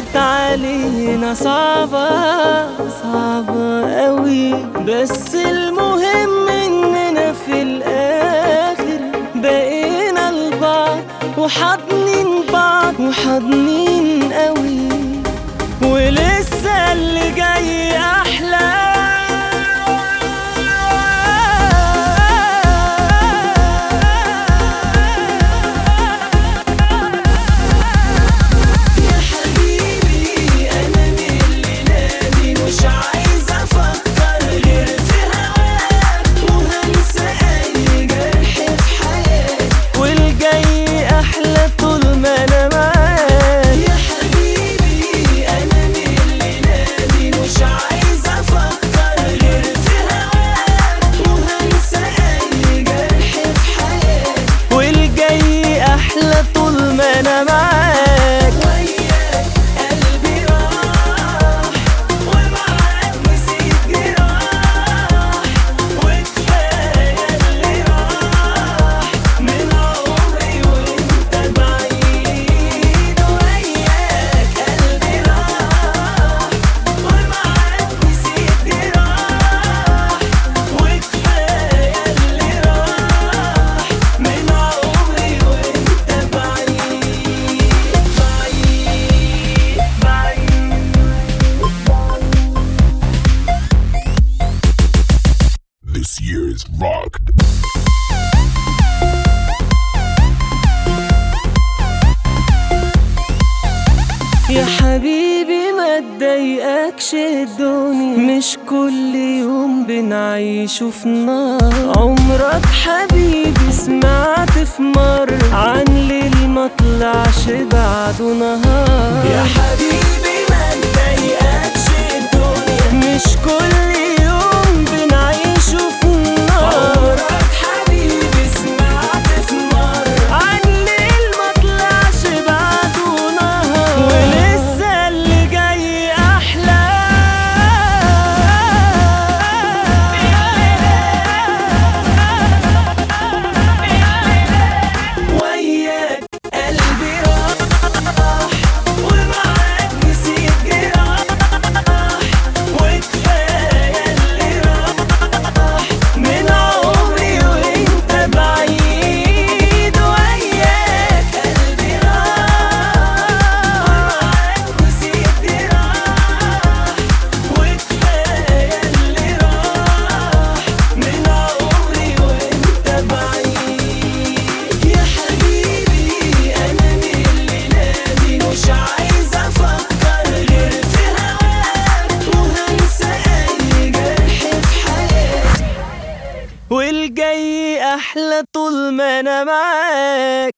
كانت علينا صعبة صعبة قوي بس المهم اننا في الاخر بقينا لبعض وحاضنين بعض وحاضنين قوي ولسه اللي جاي احلى يا حبيبي انا من الليله دي مش عايز افكر غير في هواك وهنسى اي جرح في حياتي والجاي احلى طول ما انا معاك يا حبيبي انا من الليله دي مش عايز افكر غير في هواك وهنسى اي جرح في حياتي والجاي احلى طول ما انا معاك وياك قلبي راح ومعاك نسيت جراح وكفايه اللي راح من عمري وانت بعيد وياك قلبي راح ومعاك نسيت جراح وكفايه اللي راح من عمري وانت بعيد بعيد بعيد This year is rocked. يا حبيبي ما تضايقكش الدنيا مش كل يوم بنعيشه في نار عمرك حبيبي سمعت في مرة عن ليل ما طلعش بعده نهار يا حبيبي ما تضايقكش الدنيا مش كل يوم بنعيشه في نار عمرك حبيبي سمعت في مرة عن ليل ما طلعش بعده نهار ولسه اللي جاي احلى وياك قلبي راح ومعاك نسيت جراح وكفايه اللي راح من عمري وانت بعيد وياك قلبي راح ومعاك نسيت جراح وكفايه اللي راح من عمري وانت بعيد يا حبيبي انا من الليله دي مش عايز افكر غير في هواك وهنسى اي جرح في حياتي والجاي احلى طول ما انا معاك